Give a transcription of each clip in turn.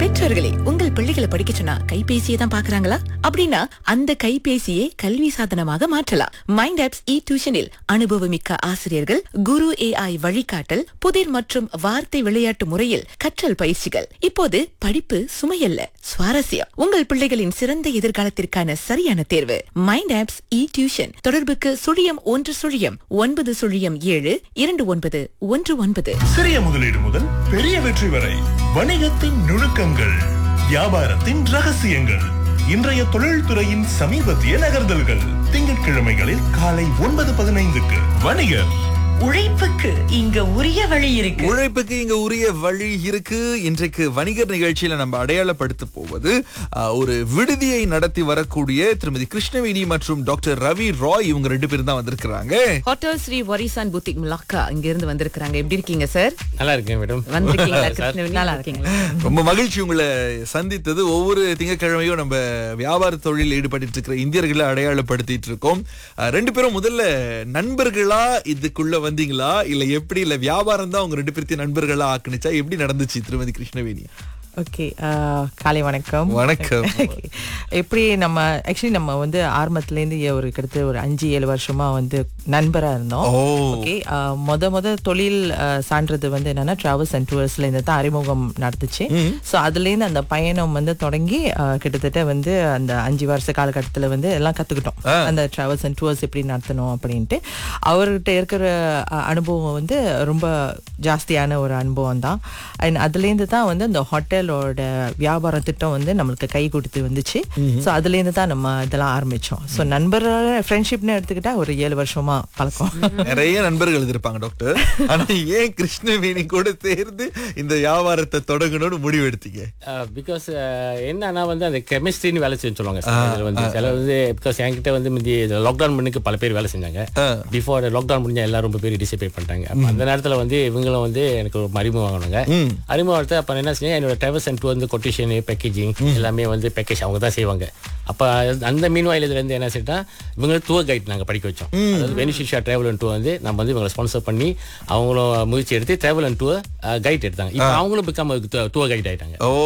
பெற்றோர்களே உங்கள் பிள்ளைகளை படிக்க சொன்னா கைபேசியை தான் பாக்குறாங்களா அப்படின்னா அந்த கைபேசியை கல்வி சாதனமாக மாற்றலாம் மைண்ட் ஆப்ஸ் இ டியூஷனில் அனுபவமிக்க ஆசிரியர்கள் குரு ஏஐ வழிகாட்டல் புதிர் மற்றும் வார்த்தை விளையாட்டு முறையில் கற்றல் பயிற்சிகள் இப்போது படிப்பு சுமையல்ல சுவாரஸ்யம் உங்கள் பிள்ளைகளின் சிறந்த எதிர்காலத்திற்கான சரியான தேர்வு மைண்ட் ஆப்ஸ் இ டியூஷன் தொடர்புக்கு சுழியம் ஒன்று சுழியம் ஒன்பது சுழியம் ஏழு இரண்டு ஒன்பது ஒன்று ஒன்பது சிறிய முதலீடு முதல் பெரிய வெற்றி வரை வணிகத்தின் நுணுக்கங்கள் வியாபாரத்தின் ரகசியங்கள் இன்றைய தொழில்துறையின் சமீபத்திய நகர்தல்கள் திங்கட்கிழமைகளில் காலை ஒன்பது பதினைந்துக்கு வணிகர் உழைப்புக்கு இங்க உரிய வழி இருக்கு உழைப்புக்கு இங்க உரிய வழி இருக்கு இன்றைக்கு வணிகர் நிகழ்ச்சியில நம்ம அடையாளப்படுத்த போவது அஹ், ஒரு விடுதியை நடத்தி வரக்கூடிய திருமதி கிருஷ்ணவேணி மற்றும் டாக்டர் ரவி ராய் இவங்க ரெண்டு பேரும் தான் வந்திருக்கிறாங்க ஹோட்டல் ஸ்ரீ வரிசான் புத்திக் முலாக்கா இங்க இருந்து வந்திருக்காங்க எப்படி இருக்கீங்க சார் நல்லா இருக்கேன் மேடம் வந்திருக்கீங்களா கிருஷ்ணவேணி? நல்லா இருக்கீங்களா ரொம்ப மகிழ்ச்சி உங்களை சந்தித்தது ஒவ்வொரு திங்கட்கிழமையும் நம்ம வியாபார தொழில் ஈடுபட்டு இருக்கிற இந்தியர்களை அடையாளப்படுத்திட்டு இருக்கோம் அஹ், ரெண்டு பேரும் முதல்ல நண்பர்களா இதுக்குள்ள வந்தீங்களா இல்ல எப்படி இல்ல வியாபாரம் தான் உங்க ரெண்டு பேர்த்தையும் நண்பர்களா ஆக்குனுச்சா எப்படி நடந்துச்சு திருமதி கிருஷ்ணவேணி ஓகே காலை வணக்கம் வணக்கம். Okay. எப்படி நம்ம ஆக்சுவலி நம்ம வந்து ஆரம்பத்துலேருந்து ஒரு கிட்டத்தட்ட ஒரு அஞ்சு ஏழு வருஷமா வந்து நண்பரா இருந்தோம் ஓ. ஓகே மொத மொத தொழில் அஹ், சான்றது வந்து என்னன்னா டிராவல்ஸ் அண்ட் டூர்ஸ்ல இருந்து தான் அறிமுகம் நடந்துச்சு ஸோ அதுலேருந்து அந்த பயணம் வந்து தொடங்கி அஹ், கிட்டத்தட்ட வந்து அந்த அஞ்சு வருஷ காலகட்டத்தில் வந்து எல்லாம் கத்துக்கிட்டோம் அந்த டிராவல்ஸ் அண்ட் டூர்ஸ் எப்படி நடத்தணும் அப்படின்ட்டு அவர்கிட்ட இருக்கிற அஹ், அனுபவம் வந்து ரொம்ப ஜாஸ்தியான ஒரு அனுபவம் தான் அண்ட் அதுலேருந்து தான் வந்து அந்த ஹோட்டலோட வியாபார திட்டம் வந்து நம்மளுக்கு கை கொடுத்து வந்துச்சு ஸோ அதுலேருந்து தான் நம்ம இதெல்லாம் ஆரம்பிச்சோம் ஸோ நண்பரோட ஃப்ரெண்ட்ஷிப்னு எடுத்துக்கிட்டா ஒரு ஏழு வருஷமா பழக்கம் நிறைய நண்பர்கள் இருப்பாங்க டாக்டர் ஆனா ஏன் கிருஷ்ணவேணி கூட சேர்ந்து இந்த வியாபாரத்தை தொடங்கணும்னு முடிவு எடுத்தீங்க பிகாஸ் என்னன்னா வந்து அந்த கெமிஸ்ட்ரின்னு வேலை செஞ்சு சொல்லுவாங்க sir. இதுல வந்து சில வந்து பிகாஸ் என்கிட்ட வந்து முந்தி லாக்டவுன் பண்ணுக்கு பல பேர் வேலை செஞ்சாங்க பிஃபோர் லாக்டவுன் முடிஞ்ச எல்லாரும் ரொம்ப பேர் டிசைட் பண்ணிட்டாங்க அப்ப அந்த நேரத்துல வந்து இவங்களும் வந்து எனக்கு ஒரு அறிமுகம் ஆகணுங்க அறிமுகம் எடுத்து அப்ப என்ன செஞ்சேன் என்னோட டிராவல்ஸ் அண்ட் வந்து கொட்டேஷன் பேக்கேஜிங் எல்லாமே வந்து பேக்கேஜ் அவங்க தான் செய்வாங்க அப்ப அந்த மீன் இதுல இருந்து என்ன செய்யட்டா இவங்க டூர் கைட் நாங்க படிக்க வச்சோம் அதாவது பெனிஃபிஷியா டிராவல் அண்ட் டூர் வந்து நம்ம வந்து இவங்களை ஸ்பான்சர் பண்ணி அவங்களும் முயற்சி எடுத்து டிராவல் அண்ட் டூர் கைட் எடுத்தாங்க இப்போ அவங்களும் பிகம் டூர் கைட் ஆயிட்டாங்க ஓ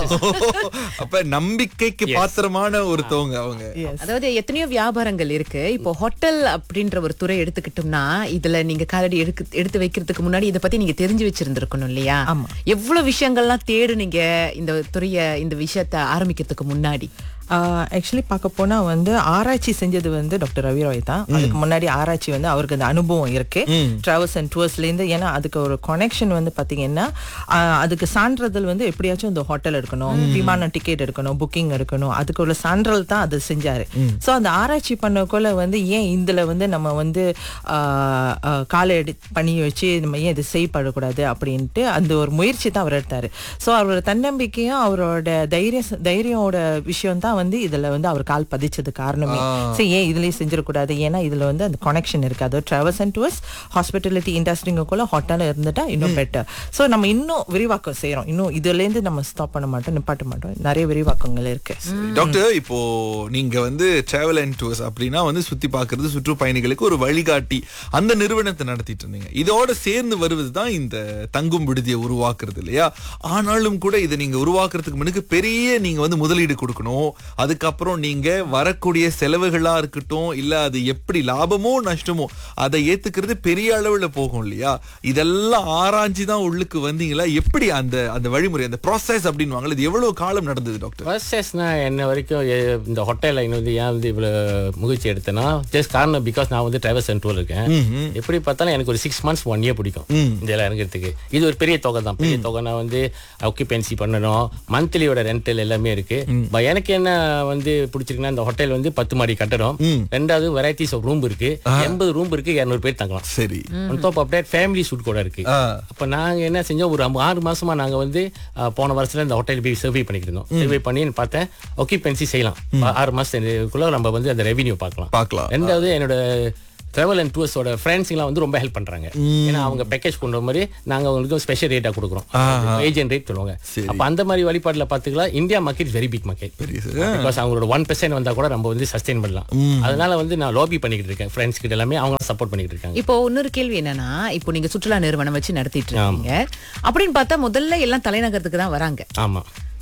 அப்ப நம்பிக்கைக்கு பாத்திரமான ஒருத்தவங்க அவங்க அதாவது எத்தனையோ வியாபாரங்கள் இருக்கு இப்போ ஹோட்டல் அப்படின்ற ஒரு துறை எடுத்துக்கிட்டோம்னா இதுல நீங்க காலடி எடுத்து எடுத்து வைக்கிறதுக்கு முன்னாடி இத பத்தி நீங்க தெரிஞ்சு வச்சிருந்திருக்கணும் இல்லையா ஆமா. எவ்வளவு விஷயங்கள்லாம் தேடுனீங்க இந்த துறைய இந்த விஷயத்த ஆரம்பிக்கிறதுக்கு முன்னாடி ஆக்சுவலி பார்க்க போனா வந்து ஆராய்ச்சி செஞ்சது வந்து டாக்டர் ரவி ராய் தான் அதுக்கு முன்னாடி ஆராய்ச்சி வந்து அவருக்கு அந்த அனுபவம் இருக்கு டிராவல்ஸ் அண்ட் டூர்ஸ்லேருந்து ஏன்னா அதுக்கு ஒரு கனெக்ஷன் வந்து பாத்தீங்கன்னா ஆஹ், அதுக்கு சான்றிதழ் வந்து எப்படியாச்சும் இந்த ஹோட்டல் எடுக்கணும் விமான டிக்கெட் எடுக்கணும் புக்கிங் எடுக்கணும் அதுக்கு உள்ள சான்றிதழ் தான் அது செஞ்சாரு ஸோ அந்த ஆராய்ச்சி பண்ணக்குள்ள வந்து ஏன் இதுல வந்து நம்ம வந்து ஆஹ், ஆஹ், காலை எடு பண்ணி வச்சு நம்ம ஏன் இது செய்யப்படக்கூடாது அப்படின்ட்டு அந்த ஒரு முயற்சி தான் அவர் எடுத்தாரு ஸோ அவரோட தன்னம்பிக்கையும் அவரோட தைரிய தைரியோட விஷயம் தான் வந்து இதுல வந்து அவர் கால் பதிச்சது காரணமே சரி ஏன் இதுலயே செஞ்சிடக்கூடாது ஏன்னா இதுல வந்து அந்த கனெக்ஷன் இருக்கு அது டிராவல்ஸ் அண்ட் டூர்ஸ் ஹாஸ்பிட்டாலிட்டி இண்டஸ்ட்ரிங்குள்ள ஹோட்டல் இருந்துட்டா இன்னும் பெட்டர் ஸோ நம்ம இன்னும் விரிவாக்கம் செய்றோம் இன்னும் இதுல இருந்து நம்ம ஸ்டாப் பண்ண மாட்டோம் நிப்பாட்ட மாட்டோம் நிறைய விரிவாக்கங்கள் இருக்கு டாக்டர் இப்போ நீங்க வந்து டிராவல் அண்ட் டூர்ஸ் அப்படின்னா வந்து சுத்தி பார்க்கிறது சுற்றுப்பயணிகளுக்கு ஒரு வழிகாட்டி அந்த நிறுவனத்தை நடத்திட்டு இருந்தீங்க இதோட சேர்ந்து வருவது தான் இந்த தங்கும் விடுதியை உருவாக்குறது இல்லையா ஆனாலும் கூட இதை நீங்க உருவாக்குறதுக்கு முன்னுக்கு பெரிய நீங்க வந்து முதலீடு கொடுக்கணும் அதுக்கப்புறம் நீங்க வரக்கூடிய செலவுகளா இருக்கட்டும் இல்ல அது எப்படி லாபமோ நஷ்டமோ அதை ஏத்துக்கிறது பெரிய அளவுல போகும் இல்லையா இதெல்லாம் ஆராய்ச்சி தான் உள்ளுக்கு வந்தீங்களா எப்படி அந்த அந்த வழிமுறை அந்த ப்ராசஸ் அப்படின்னு இது எவ்வளவு காலம் நடந்தது டாக்டர் ப்ராசஸ்னா என்ன வரைக்கும் எ- இந்த ஹோட்டலில் இன்னும் வந்து ஏன் வந்து இவ்வளோ முயற்சி எடுத்தேன்னா ஜஸ்ட் காரணம் பிகாஸ் நான் வந்து டிரைவர் சென்டூர் இருக்கேன் எப்படி பார்த்தாலும் எனக்கு ஒரு சிக்ஸ் மந்த்ஸ் ஒன் இயர் பிடிக்கும் இதெல்லாம் இறங்குறதுக்கு இது ஒரு பெரிய தொகை தான் பெரிய தொகை நான் வந்து ஆக்குபென்சி பண்ணணும் மந்த்லியோட ரெண்டல் எல்லாமே இருக்கு ப- எனக்கு என்ன வந்து பிடிச்சிருக்குன்னா இந்த ஹோட்டல் வந்து பத்து மாடி கட்டடம் ரெண்டாவது வெரைட்டிஸ் ஆஃப் ரூம் இருக்கு எண்பது ரூம் இருக்கு இரநூறு பேர் தங்கலாம் சரி on top of that family suite கூட இருக்கு ஆ. அப்ப நாங்க என்ன செஞ்சோம் ஒரு அம்ப- ஆறு மாசமா நாங்க வந்து அஹ், போன வருஷத்துல இந்த ஹோட்டல் போய் சர்வே பண்ணிட்டு இருந்தோம் சர்வே பண்ணி பார்த்தேன் ஒக்கிபென்சி செய்யலாம் ஆறு மாசத்துக்குள்ள நம்ம வந்து அந்த ரெவென்யூ பார்க்கலாம் பார்க்கலாம். ரெண்டாவது என்னோட டிராவல் அண்ட் டூர்ஸோட ஃப்ரெண்ட்ஸ்லாம் வந்து ரொம்ப ஹெல்ப் பண்றாங்க ஏன்னா அவங்க பேக்கேஜ் கொண்டு வர மாதிரி நாங்க அவங்களுக்கு ஸ்பெஷல் ரேட்டா கொடுக்குறோம் ஏஜென்ட் ரேட் சொல்லுவாங்க சரி. அப்ப அந்த மாதிரி வழிபாடுல பாத்துக்கலாம் India market very big market because அவங்களோட ஒன் பெர்சென்ட் வந்தா கூட நம்ம வந்து சஸ்டெயின் பண்ணலாம் அதனால வந்து நான் லாபி பண்ணிக்கிட்டு இருக்கேன் ஃப்ரெண்ட்ஸ் கிட்ட எல்லாமே அவங்க சப்போர்ட் பண்ணிட்டு இருக்காங்க இப்போ இன்னொரு கேள்வி என்னன்னா இப்போ நீங்க சுற்றுலா நிறுவனம் வச்சு நடத்திட்டு இருக்கீங்க அப்படின்னு பார்த்தா முதல்ல எல்லாம் தலைநகரத்துக்கு தான் வராங்க ஆமா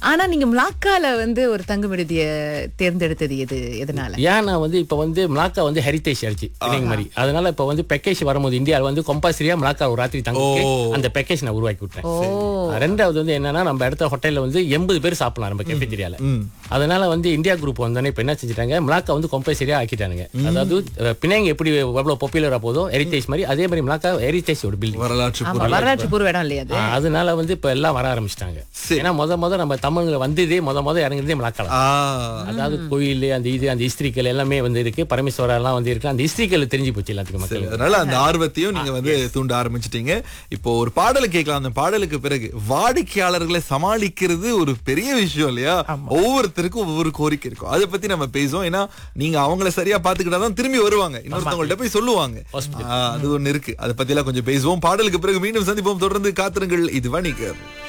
ஆனா நீங்க மலாக்கால வந்து ஒரு தங்கும் விடுதிய தேர்ந்தெடுத்தது எது எதனால ஏன் நான் வந்து இப்போ வந்து மலாக்கா வந்து ஹெரிட்டேஜ் ஆயிடுச்சு பிள்ளைங்க மாதிரி அதனால இப்போ வந்து பேக்கேஜ் வரும்போது இந்தியாவில் வந்து கம்பல்சரியா மலாக்கா ஒரு ராத்திரி தங்க அந்த பேக்கேஜ் நான் உருவாக்கி விட்டேன் ரெண்டாவது வந்து என்னன்னா நம்ம இடத்த ஹோட்டல்ல வந்து எண்பது பேர் சாப்பிடலாம் நம்ம கெஃபெட்டீரியால அதனால வந்து இந்தியா குரூப் வந்தோடனே இப்போ என்ன செஞ்சுட்டாங்க மலாக்கா வந்து கம்பல்சரியா ஆக்கிட்டானுங்க அதாவது அஹ், பிணைங்க எப்படி எவ்வளவு பாப்புலரா போதும் ஹெரிட்டேஜ் மாதிரி அதே மாதிரி மலாக்கா ஹெரிட்டேஜ் ஒரு பில்டிங் வரலாற்று ஆமா வரலாற்று பூர்வ இடம் இல்லையா அது ஆ, அதனால வந்து இப்ப எல்லாம் வர ஆரம்பிச்சிட்டாங்க ஏன்னா முத முத நம்ம தமிழ்ல வந்ததே முத முத இறங்குறதே மலாக்கால ஆ அதாவது கோயில் அந்த இது அந்த ஹிஸ்திரிக்கல் எல்லாமே வந்து இருக்கு பரமேஸ்வரா எல்லாம் வந்து இருக்கு அந்த ஹிஸ்திரிக்கல் தெரிஞ்சு போச்சு எல்லாத்துக்கும் மக்களுக்கு அதனால அந்த ஆர்வத்தையும் நீங்க வந்து தூண்ட ஆரம்பிச்சிட்டீங்க இப்போ ஒரு பாடலை கேட்கலாம் அந்த பாடலுக்கு பிறகு வாடிக்கையாளர்களை சமாளிக்கிறது ஒரு பெரிய விஷயம் இல்லையா ஒவ்வொருத்தருக்கும் ஒவ்வொரு கோரிக்கை இருக்கும் அதை பத்தி நம்ம பேசுவோம் ஏன்னா நீங்க அவங்கள சரியா பாத்துக்கிட்டா தான் திரும்பி வருவாங்க இன்னொருத்தவங்கள்ட்ட போய் சொல்லுவாங்க ஆ, அது ஒண்ணு இருக்கு அதை பத்தி எல்லாம் கொஞ்சம் பேசுவோம் பாடலுக்கு பிறகு மீண்டும் சந்திப்போம் தொடர்ந்து காத்திருங்கள் இது வணிகர்